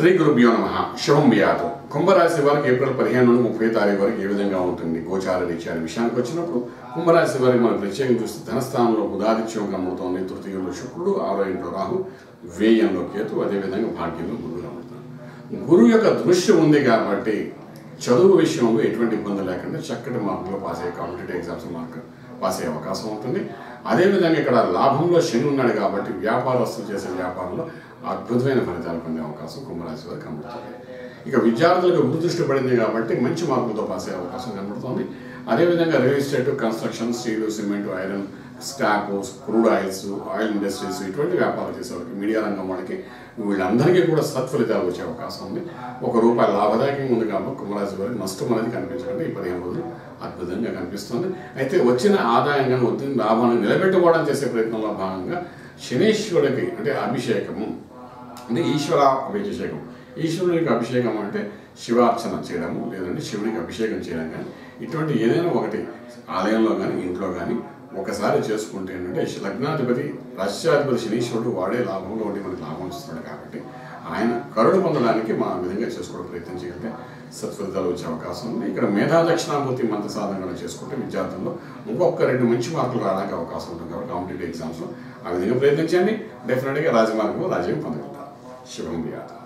శ్రీ గురుభ్యో నమ శుభం వ్యాధం కుంభరాశి వారికి ఏప్రిల్ పదిహేను నుండి ముప్పై తారీఖు వరకు ఏ విధంగా ఉంటుంది గోచార రీత్యా అనే విషయానికి వచ్చినప్పుడు కుంభరాశి వారికి మనం ప్రత్యేకంగా చూస్తే ధనస్థానంలో బుధాదిత్యం కనబడుతోంది తృతీయంలో శుక్రుడు ఆరో ఇంట్లో రాహు వ్యయంలో కేతు అదేవిధంగా భాగ్యంలో గురువు కనబడుతుంది గురువు యొక్క దృష్టి ఉంది కాబట్టి చదువు విషయంలో ఎటువంటి ఇబ్బంది లేకుండా చక్కటి మార్కులు పాస్ అయ్యే కాంపిటేటివ్ ఎగ్జామ్స్ మార్క్ పాస్ అయ్యే అవకాశం ఉంటుంది అదేవిధంగా ఇక్కడ లాభంలో శని ఉన్నాడు కాబట్టి వ్యాపారస్తులు చేసే వ్యాపారంలో అద్భుతమైన ఫలితాలు పొందే అవకాశం కుంభరాశి వారికి కనబడుతుంది ఇక విద్యార్థులకు గురు దృష్టి పడింది కాబట్టి మంచి మార్కులతో పాస్ అయ్యే అవకాశం కనబడుతుంది అదేవిధంగా real estate construction steel cement iron scrap crude oils oil industries ఇటువంటి వ్యాపారాలు చేసే వాళ్ళకి మీడియా రంగం వాళ్ళకి వీళ్ళందరికీ కూడా సత్ఫలితాలు వచ్చే అవకాశం ఉంది ఒక రూపాయి లాభదాయకంగా ఉంది కాబట్టి కుంభరాశి వారికి నష్టం అనేది కనిపించకండి ఈ పదిహేను రోజులు అద్భుతంగా కనిపిస్తుంది అయితే వచ్చిన ఆదాయంగా వచ్చిన లాభాన్ని నిలబెట్టుకోవడం చేసే ప్రయత్నంలో భాగంగా శనీశ్వరుడికి అంటే అభిషేకము అంటే ఈశ్వర అభిషేకం ఈశ్వరునికి అభిషేకం అంటే శివార్చన చేయడము లేదంటే శివుడికి అభిషేకం చేయడం కానీ ఇటువంటి ఏదైనా ఒకటి ఆలయంలో కానీ ఇంట్లో కానీ ఒకసారి చేసుకుంటే ఏంటంటే లగ్నాధిపతి రాష్ట్రాధిపతి శనీశ్వరుడు వాడే లాభంలో ఉండి మనకి లాభం ఇస్తున్నాడు కాబట్టి ఆయన కరుణ పొందడానికి మా విధంగా చేసుకోవడం ప్రయత్నం చేయగలిగితే సత్ఫలితాలు వచ్చే అవకాశం ఉంది ఇక్కడ మేధా దక్షిణామూర్తి మంత్ర సాధన చేసుకుంటే విద్యార్థుల్లో ఇంకొక రెండు మంచి మార్కులు రావడానికి అవకాశం ఉంటుంది కాబట్టి కాంపిటేటివ్ ఎగ్జామ్స్లో ఆ విధంగా ప్రయత్నించండి డెఫినెట్గా రాజమార్గంలో రాజ్యం పొందగలుగుతారు శుభం వ్యాధం